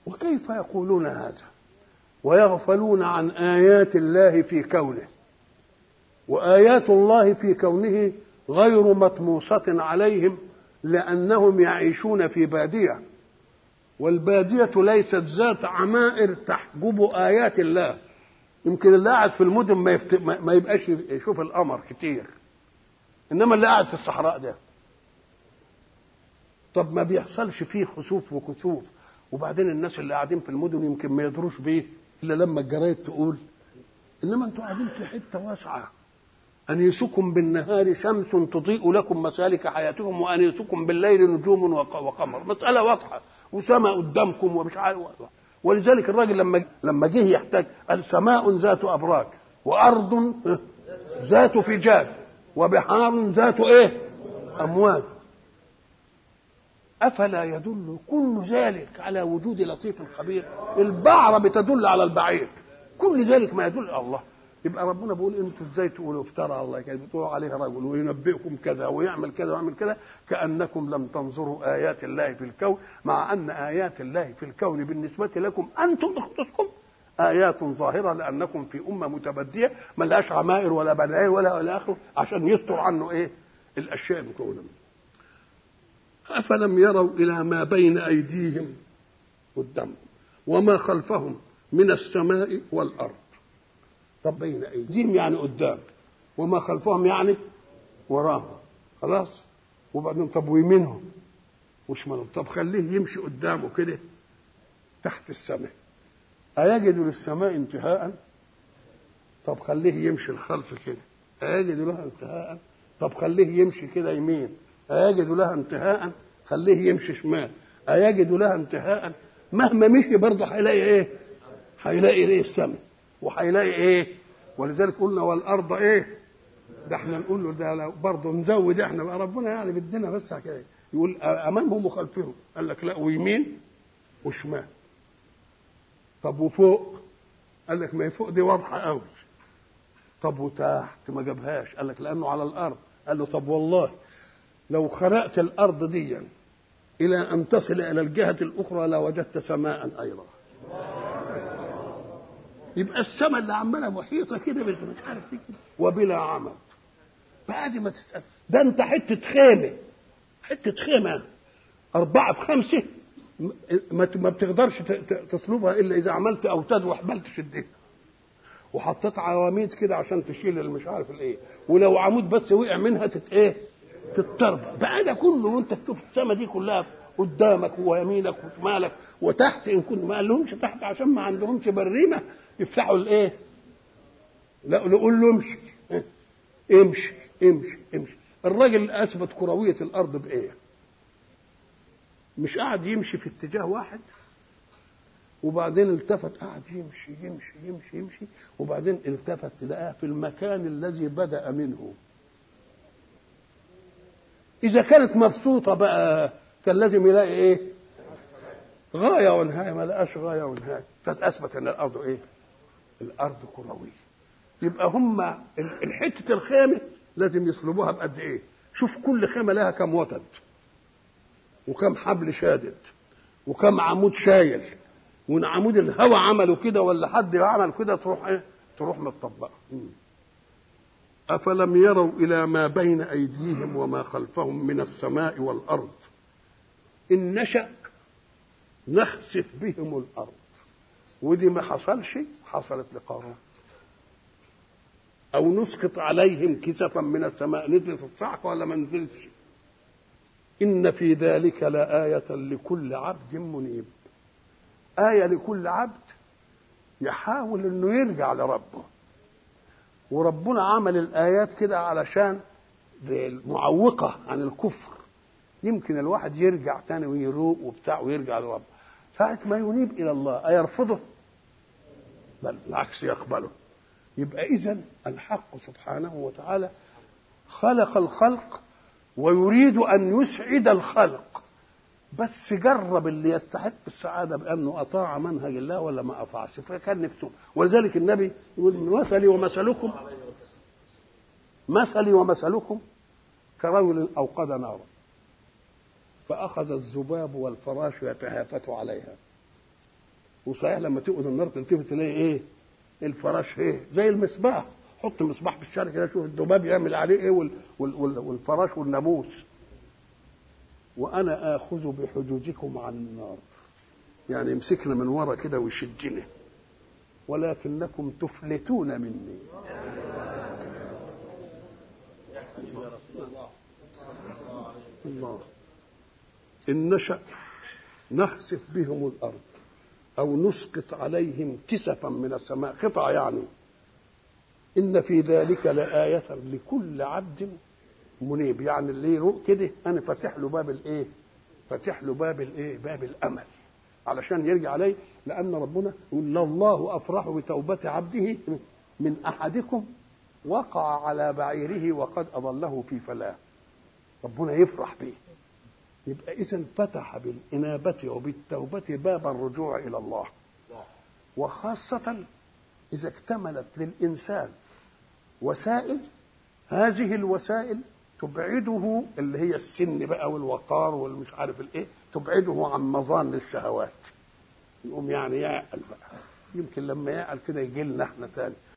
وكيف يقولون هذا ويغفلون عن آيات الله في كونه وآيات الله في كونه غير مطموسة عليهم لأنهم يعيشون في بادية والبادية ليست ذات عمائر تحجب آيات الله يمكن اللي قاعد في المدن ما, يفت... ما يبقاش يشوف القمر كتير إنما اللي قاعد في الصحراء ده طب ما بيحصلش فيه خسوف وكسوف وبعدين الناس اللي قاعدين في المدن يمكن ما يدروش بيه الا لما الجرايد تقول انما انتوا قاعدين في حته واسعه انيسكم بالنهار شمس تضيء لكم مسالك حياتكم وانيسكم بالليل نجوم وقمر مساله واضحه وسماء قدامكم ومش عارف ولذلك الراجل لما لما جه يحتاج قال سماء ذات ابراج وارض ذات فجاج وبحار ذات ايه امواج افلا يدل كل ذلك على وجود لطيف خبير البعره بتدل على البعير كل ذلك ما يدل على الله يبقى ربنا بيقول انتوا ازاي تقولوا افترى على الله كذا بتقولوا عليه رجل وينبئكم كذا ويعمل كذا ويعمل كذا كانكم لم تنظروا ايات الله في الكون مع ان ايات الله في الكون بالنسبه لكم انتم تختصكم ايات ظاهره لانكم في امه متبديه ما لهاش عمائر ولا بنائر ولا الى اخره عشان يستر عنه ايه الاشياء المكونه افلم يروا الى ما بين ايديهم قدامهم وما خلفهم من السماء والارض طب بين ايديهم يعني قدام وما خلفهم يعني وراهم خلاص وبعدين طب ويمينهم وشمالهم طب خليه يمشي قدامه كده تحت السماء أيجد للسماء انتهاء طب خليه يمشي الخلف كده أيجد لها انتهاء طب خليه يمشي كده يمين أيجد لها انتهاء خليه يمشي شمال أيجد لها انتهاء مهما مشي برضه هيلاقي ايه هيلاقي ايه السماء وهيلاقي ايه ولذلك قلنا والارض ايه ده احنا نقول له ده برضه نزود احنا بقى ربنا يعني بدنا بس كده يقول امامهم وخلفهم قال لك لا ويمين وشمال طب وفوق قال لك ما هي فوق دي واضحه قوي طب وتحت ما جابهاش قال لك لانه على الارض قال له طب والله لو خرقت الارض دي الى ان تصل الى الجهه الاخرى لوجدت سماء ايضا يبقى السماء اللي عماله محيطه كده مش عارف ايه كده وبلا عمد بعد ما تسال ده انت حته خيمه حته خيمه أربعة في خمسة ما بتقدرش تصلبها إلا إذا عملت أوتاد وحبلت شدتها وحطيت عواميد كده عشان تشيل اللي مش عارف الايه ولو عمود بس وقع منها تت ايه تتربى بقى ده كله وانت تشوف السما دي كلها قدامك ويمينك وشمالك وتحت ان كنت ما قالهمش تحت عشان ما عندهمش بريمه يفتحوا الايه لا نقول له امشي امشي امشي امشي الراجل اثبت كرويه الارض بايه مش قاعد يمشي في اتجاه واحد وبعدين التفت قعد يمشي يمشي يمشي يمشي وبعدين التفت تلاقاه في المكان الذي بدأ منه إذا كانت مبسوطة بقى كان لازم يلاقي إيه؟ غاية ونهاية ما لقاش غاية ونهاية فأثبت أن الأرض إيه؟ الأرض كروية يبقى هم الحتة الخيمة لازم يصلبوها بقد إيه؟ شوف كل خيمة لها كم وتد وكم حبل شادد وكم عمود شايل وان عمود الهوى عملوا كده ولا حد عمل كده تروح ايه تروح متطبقه افلم يروا الى ما بين ايديهم وما خلفهم من السماء والارض ان نشا نخسف بهم الارض ودي ما حصلش حصلت لقارون او نسقط عليهم كسفا من السماء نزلت الصعقه ولا ما نزلتش ان في ذلك لايه لكل عبد منيب آية لكل عبد يحاول انه يرجع لربه وربنا عمل الآيات كده علشان زي المعوقة عن الكفر يمكن الواحد يرجع تاني ويروق وبتاع ويرجع لربه ساعة ما ينيب إلى الله أيرفضه؟ بل بالعكس يقبله يبقى إذا الحق سبحانه وتعالى خلق الخلق ويريد أن يسعد الخلق بس جرب اللي يستحق السعادة بأنه أطاع منهج الله ولا ما أطاعش فكان نفسه ولذلك النبي يقول مثلي ومثلكم مثلي ومثلكم كرجل أوقد نارا فأخذ الذباب والفراش يتهافت عليها وصحيح لما تقعد النار تلتفت تلاقي ايه الفراش ايه زي المصباح حط مصباح في الشارع كده شوف الذباب يعمل عليه ايه وال وال وال والفراش والناموس وانا اخذ بحجوجكم عن النار يعني يمسكنا من ورا كده ويشدنا ولكنكم تفلتون مني الله إن نشأ نخسف بهم الأرض أو نسقط عليهم كسفا من السماء قطع يعني إن في ذلك لآية لكل عبد منيب يعني اللي يروق كده أنا فاتح له باب الإيه؟ فاتح له باب الإيه؟ باب الأمل علشان يرجع عليه لأن ربنا يقول الله أفرح بتوبة عبده من أحدكم وقع على بعيره وقد أضله في فلاة ربنا يفرح به يبقى إذا فتح بالإنابة وبالتوبة باب الرجوع إلى الله وخاصة إذا اكتملت للإنسان وسائل هذه الوسائل تبعده اللي هي السن بقى والوقار والمش عارف الايه تبعده عن مظان الشهوات يقوم يعني يعقل بقى يمكن لما يعقل كده يجي لنا احنا تاني